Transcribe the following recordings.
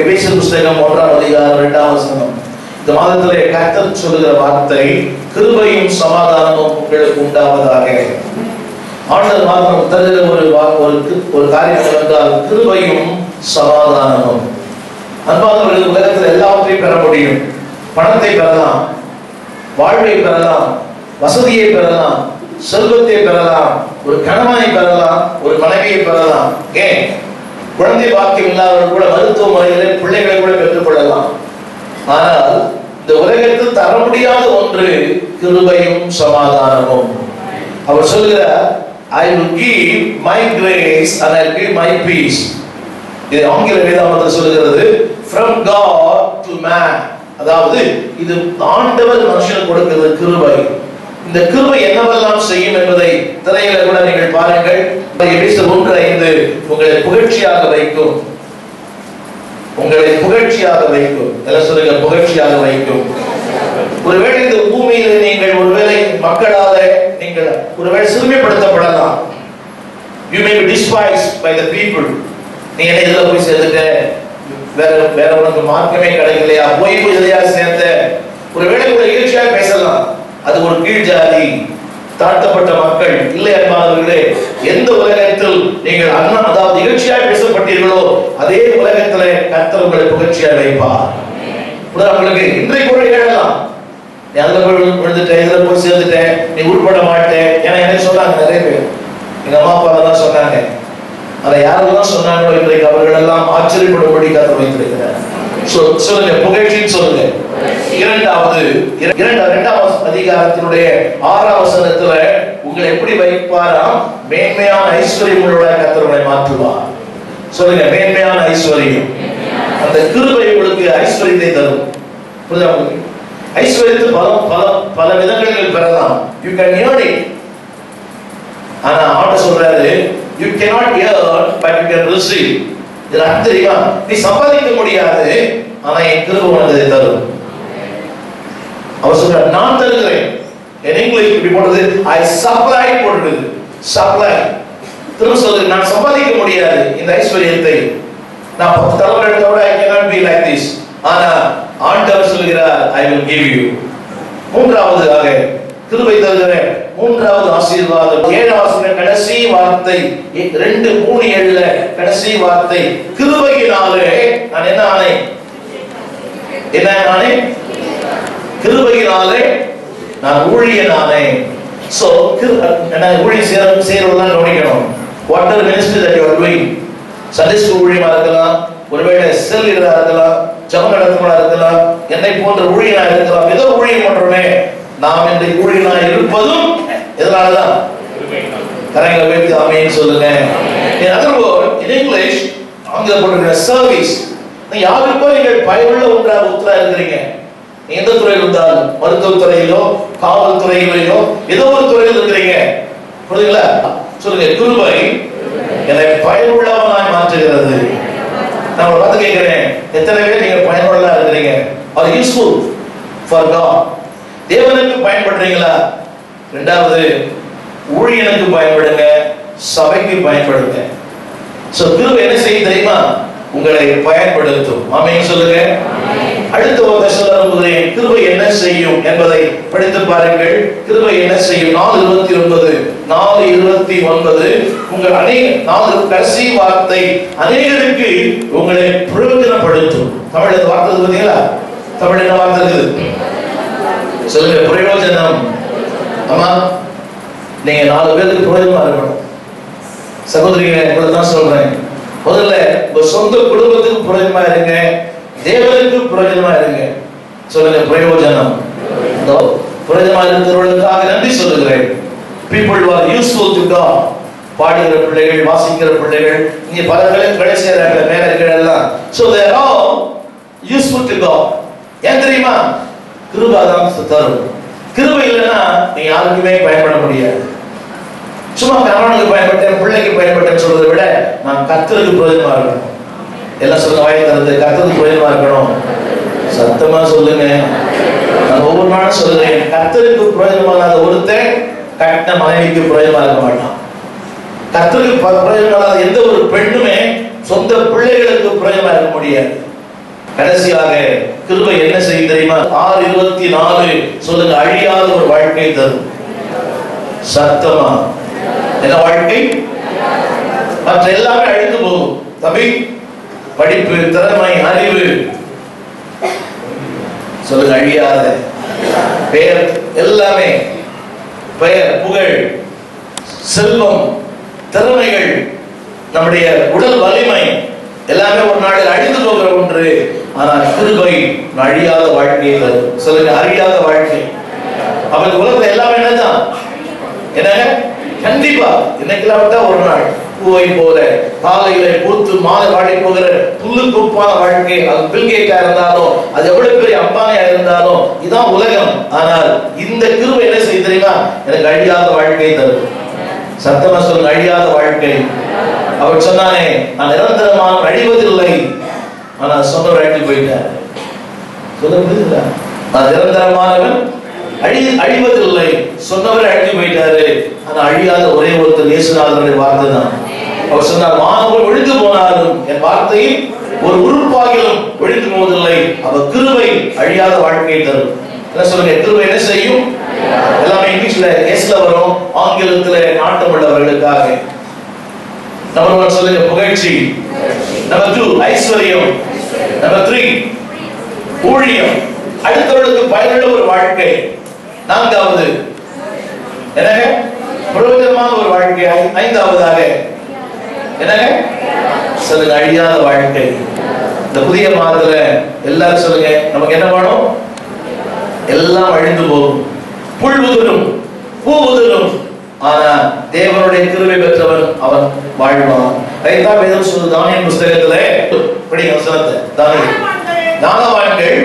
எபேசியர் புஸ்தகம் ஒன்றாம் அதிகாரம் இரண்டாம் வசனம் இந்த மாதத்திலே கர்த்தர் சொல்லுகிற வார்த்தை கிருபையும் சமாதானமும் உங்களுக்கு உண்டாவதாக ஆண்டவர் மாதம் தருகிற ஒரு வா- ஒரு கு- ஒரு காரியம் என்றால் கிருபையும் சமாதானமும் அன்பானவர்கள் உலகத்தில் எல்லாவற்றையும் பெற முடியும் பணத்தை பெறலாம் வாழ்வை பெறலாம் வசதியை பெறலாம் செல்வத்தை பெறலாம் ஒரு கணவனை பெறலாம் ஒரு மனைவியை பெறலாம் ஏன் குழந்தை பாக்கியம் இல்லாதவர்கள் கூட மருத்துவமனையிலே பிள்ளைகளை கூட பெற்றுக் கொள்ளலாம் ஆனால் இந்த உலகத்தில் தர முடியாத ஒன்று கிருபையும் சமாதானமும் அவர் சொல்கிறார் ஐ will give my grace and I will give my peace இது ஆங்கில வேதாமத்தில் சொல்லுகிறது from God to man அதாவது இது ஆண்டவர் மனுஷனுக்கு கொடுக்கிறது கிருபை இந்த கிருபை என்னவெல்லாம் செய்யும் என்பதை திரையில கூட நீங்கள் பாருங்கள் எபிசோட் ஒன்று ஐந்து உங்களை புகழ்ச்சியாக வைக்கும் உங்களை புகழ்ச்சியாக வைக்கும் எல்லாம் சொல்லுங்க புகழ்ச்சியாக வைக்கும் ஒருவேளை இந்த பூமியில் நீங்கள் ஒருவேளை மக்களால நீங்கள் ஒருவேளை சிறுமைப்படுத்தப்படலாம் you may be despise by the people நீ என்ன இதுல போய் சேர்ந்துட்ட வேற வேற உனக்கு மார்க்கமே கிடைக்கலையா போய் போய் இதையா சேர்ந்த ஒருவேளை ஒரு இகழ்ச்சியாக பேசலாம் அது ஒரு கீழ் ஜாதி தாழ்த்தப்பட்ட மக்கள் இல்லை அன்பானவர்களே எந்த உலகத்தில் நீங்கள் அண்ணா அதாவது இகழ்ச்சியாய் பேசப்பட்டீர்களோ அதே உலகத்திலே கர்த்தர் உங்களை புகழ்ச்சியாக வைப்பார் உதாரணங்களுக்கு இன்றைக்கு கூட எழலாம் நீ அதுல போய் விழு- விழுந்துட்டேன் இதுல போய் சேர்ந்துட்டேன் நீ உட்பட மாட்டேன் ஏன்னா எனக்கு சொன்னாங்க நிறைய பேர் எங்க அம்மா அப்பா தான் சொன்னாங்க அதை யாரெல்லாம் சொன்னாங்களோ இன்றைக்கு அவர்கள் எல்லாம் ஆச்சரியப்படும்படி கருத்து வைத்திருக்கிறார் So, சொல்லுங்க புகழ்ச்சின்னு சொல்லுங்க இரண்டாவது இர- இரண்டாவது இரண்டாவது அதிகாரத்தினுடைய ஆறாம் வசனத்துல உங்களை எப்படி வைப்பாராம் மேன்மையான ஐஸ்வர்யம் உள்ள கத்தர்களை மாற்றுவார் சொல்லுங்க மேன்மையான ஐஸ்வர்யம் அந்த கிருபை உங்களுக்கு ஐஸ்வர்யத்தை தரும் புரியுதா உங்களுக்கு ஐஸ்வர்யத்தை பல பல பல விதங்களில் பெறலாம் யூ கேன் ஏர்ன் இட் ஆனா ஆட்ட சொல்றாரு you cannot earn but you can receive இது அர்த்தம் தெரியுமா நீ சம்பாதிக்க முடியாது ஆனா என் கிருபை உனக்கு அதை தரும் அவர் சொல்றார் நான் தருகிறேன் என் இங்கிலீஷ் இப்படி போடுறது ஐ சப்ளை போடுறது சப்ளை திரும்ப சொல்றது நான் சம்பாதிக்க முடியாது இந்த ஐஸ்வர்யத்தை நான் பத்து தலைமுறை எடுத்தோட ஐ cannot be like this ஆனா ஆண்டவர் சொல்கிறார் ஐ will give you மூன்றாவது ஆக கிருபை தருகிறேன் மூன்றாவது ஆசீர்வாதம் ஏழாம் ஆசீர்வாதம் கடைசி வார்த்தை எ- ரெண்டு மூணு ஏழுல கடைசி வார்த்தை கிருபையினாலே நான் என்ன ஆனேன் என்ன ஆனேன் கிருபையினாலே நான் ஊழியனானேன் சோ என்ன ஊழியம் செய்ய செய்யறதெல்லாம் கவனிக்கணும் what are ministry that you are doing Sunday school ஊழியமா இருக்கலாம் ஒருவேளை செல் லீடரா இருக்கலாம் ஜபம் நடத்துவதா இருக்கலாம் என்னை போன்ற ஊழியனா இருக்கலாம் ஏதோ ஊழியம் பண்றோமே நாம் இன்றைக்கு ஊழியனா இருப்பதும் எதனாலதான் கரங்களை வைத்து ஆமேன்னு சொல்லுங்க in other word in english ஆங்கில போட்டிருக்கிற சர்வீஸ் நீ யாருக்கோ நீங்கள் பயனுள்ள ஒன்றாக உத்தரா இருக்கிறீங்க நீ எந்த துறையில் இருந்தாலும் மருத்துவ துறையிலோ காவல் துறையிலோ ஏதோ ஒரு துறையில் இருக்கிறீங்க புரியுதுங்களா சொல்லுங்க கிருபை என்னை பயனுள்ளவனாய் மாற்றுகிறது நான் ஒரு வார்த்தை கேட்கிறேன் எத்தனை பேர் நீங்க பயனுள்ளதா இருக்கிறீங்க அது யூஸ்ஃபுல் ஃபார் காட் தேவனுக்கு பயன்படுறீங்களா ரெண்டாவது ஊழியனுக்கு பயன்படுங்க சபைக்கு பயன்படுங்க சோ கிருபை என்ன செய்யும் தெரியுமா உங்களை பயன்படுத்தும் ஆமென் சொல்லுங்க அடுத்த ஒரு தசலோனிக்கேயர் கிருபை என்ன செய்யும் என்பதை படித்து பாருங்கள் கிருபை என்ன செய்யும் நாலு இருபத்தி ஒன்பது நாலு இருபத்தி ஒன்பது உங்கள் அநேக நாலு கடைசி வார்த்தை அநேகருக்கு உங்களை பிரயோஜனப்படுத்தும் தமிழ் இந்த வார்த்தை இருக்கு பார்த்தீங்களா தமிழ் என்ன வார்த்தை இருக்குது சொல்லுங்க பிரயோஜனம் ஆமா நீங்க நாலு பேருக்கு பிரயோஜனமா இருக்கணும் சகோதரிகளை கூட தான் சொல்றேன் முதல்ல உங்க சொந்த குடும்பத்துக்கு பிரயோஜனமா இருங்க தேவனுக்கு பிரயோஜனமா இருங்க சொல்லுங்க பிரயோஜனம் இதோ, பிரயோஜனமா இருக்கிறவர்களுக்காக நன்றி சொல்லுகிறேன் people who are useful to God பாடுகிற பிள்ளைகள் வாசிக்கிற பிள்ளைகள் இங்க பல வேலை வேலை செய்யறாங்க மேலர்கள் எல்லாம் so they are all useful to God ஏன் தெரியுமா கிருபை தான் தரும் கிருபை இல்லைன்னா நீ யாருக்குமே பயன்பட முடியாது சும்மா கணவனுக்கு பயன்பட்டேன் பிள்ளைக்கு பயன்பட்டேன்னு சொல்றதை விட நான் கர்த்தருக்கு பிரயோஜனமா இருக்கணும் எல்லாம் சொல்லுங்க வாய் தரது கர்த்தருக்கு பிரயோஜனமா இருக்கணும் சத்தமா சொல்லுங்க நான் ஒவ்வொரு நாளும் சொல்லுறேன் கர்த்தருக்கு பிரயோஜனமா இல்லாத ஒருத்தன் கட்டின மனைவிக்கு பிரயோஜனமா இருக்க மாட்டான் கர்த்தருக்கு ப- பிரயோஜனம் இல்லாத எந்த ஒரு பெண்ணுமே சொந்த பிள்ளைகளுக்கு பிரயோஜனமா இருக்க முடியாது கடைசியாக கிருபை என்ன செய்யும் தெரியுமா ஆறு இருபத்தி நாலு சொல்லுங்க அழியாத ஒரு வாழ்க்கை தரும் சத்தமா என்ன வாழ்க்கை மற்ற எல்லாமே அழிந்து போகும் தம்பி படிப்பு திறமை அறிவு சொல்லுங்க அழியாத பெயர் எல்லாமே பெயர் புகழ் செல்வம் திறமைகள் நம்முடைய உடல் வலிமை எல்லாமே ஒரு நாளில் அழிந்து போகிற ஒன்று ஆனால் கிருபை அழியாத வாழ்க்கையை தரும் சொல்லுங்க அழியாத வாழ்க்கை அப்ப இந்த உலகத்துல எல்லாமே என்னதான் என்னங்க கண்டிப்பா இன்னைக்கெல்லாம் விட்டா ஒரு நாள் பூவை போல காலையில பூத்து மாலை வாடி போகிற புல்லு குப்பான வாழ்க்கை அது பில்கேட்டா இருந்தாலும் அது எவ்வளவு பெரிய அம்பானியா இருந்தாலும் இதான் உலகம் ஆனால் இந்த கிருபை என்ன செய்ய தெரியுமா எனக்கு அழியாத வாழ்க்கை தரும் சத்தமா சொல்லுங்க அழியாத வாழ்க்கை அவர் சொன்னானே நான் நிரந்தரமான அழிவதில்லை ஆனா சொன்னவர் அழிஞ்சு போயிட்டார் சொல்ல புரியுதுங்களா நான் நிரந்தரமானவன் அழி அழிவதில்லை சொன்னவர் அழிஞ்சு போயிட்டாரு ஆனா அழியாத ஒரே ஒருத்தர் இயேசுநாதனுடைய வார்த்தை தான் அவர் சொன்னார் மாணவர் ஒழிந்து போனாலும் என் வார்த்தையில் ஒரு உறுப்பாகிலும் ஒழிந்து போவதில்லை அவர் கிருபை அழியாத வாழ்க்கையை தரும் என்ன சொல்லுங்க கிருபை என்ன செய்யும் எல்லாமே இங்கிலீஷ்ல எஸ்ல வரும் ஆங்கிலத்துல நாட்டம் உள்ளவர்களுக்காக நம்பர் ஒன் சொல்லுங்க புகழ்ச்சி நம்பர் டூ ஐஸ்வர்யம் நம்பர் த்ரீ ஊழியம் அடுத்தவர்களுக்கு பயனுள்ள ஒரு வாழ்க்கை நான்காவது என்னங்க பிரயோஜனமான ஒரு வாழ்க்கை ஐ- ஐந்தாவதாக என்னங்க சொல்லுங்க அழியாத வாழ்க்கை இந்த புதிய மாதத்துல எல்லாரும் சொல்லுங்க நமக்கு என்ன வேணும் எல்லாம் அழிந்து போகும் புல் உதிரும் பூ உதிரும் ஆனா தேவனுடைய கிருபை பெற்றவன் அவன் வாழ்வான் அதைத்தான் வேதம் சொல்லுது தானியல் புஸ்தகத்துல படிங்க வசனத்தை தானியல் ஞானவான்கள்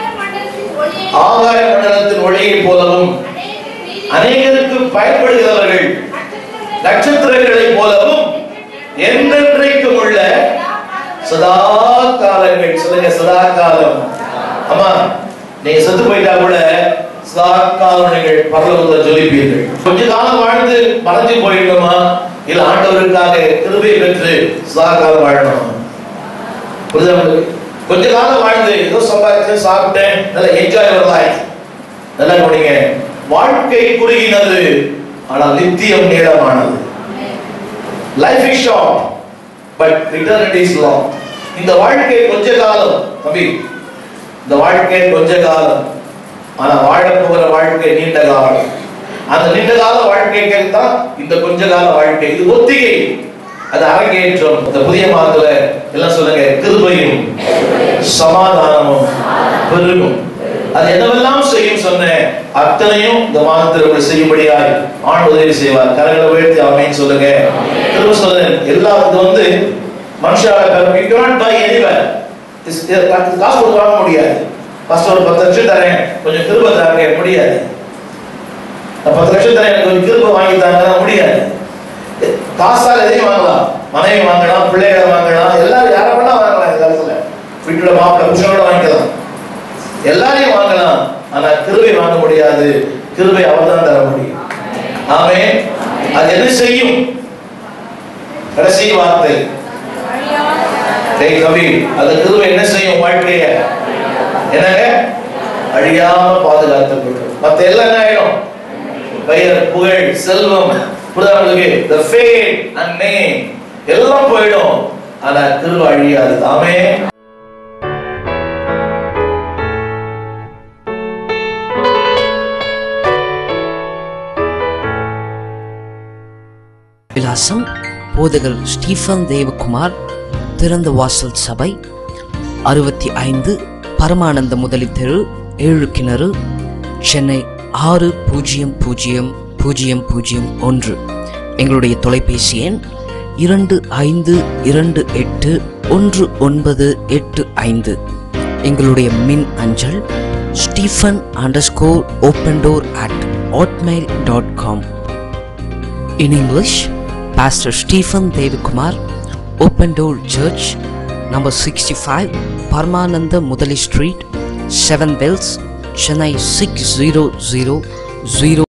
ஆகாய மண்டலத்தின் ஒளியைப் போலவும் அநேகருக்கு பயன்படுகிறவர்கள் நட்சத்திரங்களைப் போலவும் என்றென்றைக்கும் உள்ள சதா காலங்கள் சொல்லுங்க சதா காலம் ஆமா நீங்க செத்து போயிட்டா கூட சதா காலம் நீங்கள் பரலோகத்தில் ஜொலிப்பீர்கள் கொஞ்ச காலம் வாழ்ந்து மறைஞ்சு போயிடணுமா இல்ல ஆண்டவருக்காக கிருபை பெற்று சதா காலம் வாழணுமா புரியுதா உங்களுக்கு? கொஞ்ச காலம் வாழ்ந்து ஏதோ சம்பாதிச்சேன் சாப்பிட்டேன் நல்லா என்ஜாய் லைஃப் நல்லா கவனிங்க வாழ்க்கை குறுகினது ஆனால் நித்தியம் நீளமானது life is short but eternity is long இந்த வாழ்க்கை கொஞ்ச காலம் தம்பி இந்த வாழ்க்கை கொஞ்ச காலம் ஆனா வாழ போகிற வாழ்க்கை நீண்ட காலம் அந்த நீண்ட கால வாழ்க்கைக்கு தான் இந்த கொஞ்ச கால வாழ்க்கை இது ஒத்திகை அது அரங்கேற்றம் இந்த புதிய மாதத்துல எல்லாம் சொல்லுங்க கிருபையும் சமாதானமும் பெருகும் அது என்னவெல்லாம் செய்யும் சொன்னேன் அத்தனையும் இந்த மாதத்தில் உங்களை செய்யும்படியாய் ஆண் உதவி செய்வார் கரங்களை உயர்த்தி அமைன்னு சொல்லுங்க திரும்ப சொல்றேன் எல்லா இது வந்து மனுஷால you cannot buy anywhere This- இது காசு கொடுத்து வாங்க முடியாது ஃபர்ஸ்ட் ஒரு பத்து லட்சம் தரேன் கொஞ்சம் கிருபை தரேன் முடியாது நான் பத்து லட்சம் தரேன் எனக்கு கொஞ்சம் கிருபை வாங்கி தாங்க முடியாது காசால் எதையும் வாங்கலாம் மனைவி வாங்கலாம் பிள்ளைகளை வாங்கலாம் எல்லாரும் யாரை வேணா வாங்கலாம் இந்த காலத்துல வீட்டோட மாப்பிள்ளை புருஷனோட வாங்கிக்கலாம் எல்லாரையும் வாங்கலாம் ஆனா கிருபை வாங்க முடியாது கிருபை அவர்தான் தர முடியும் ஆமே அது என்ன செய்யும் கடைசி வார்த்தை டேய் கவி அது கிருபை என்ன செய்யும் வாழ்க்கைய என்னங்க அழியாம பாதுகாத்துக் கொள்ளும் மத்த எல்லாம் என்ன ஆயிடும் பெயர் புகழ் செல்வம் புரியுதா உங்களுக்கு the fame and name எல்லாம் போயிடும் ஆனா கிருபை அழியாது ஆமே விலாசம் போதகர் ஸ்டீஃபன் தேவகுமார் திறந்த வாசல் சபை அறுபத்தி ஐந்து பரமானந்த முதலி தெரு ஏழு கிணறு சென்னை ஆறு பூஜ்ஜியம் பூஜ்ஜியம் பூஜ்ஜியம் பூஜ்ஜியம் ஒன்று எங்களுடைய தொலைபேசி எண் இரண்டு ஐந்து இரண்டு எட்டு ஒன்று ஒன்பது எட்டு ஐந்து எங்களுடைய மின் அஞ்சல் Stephen underscore open door at hotmail dot com In English, Pastor Stephen Devikumar, Open Door Church, number 65, Parmananda Mudali Street, 7 Bells, Chennai 60000.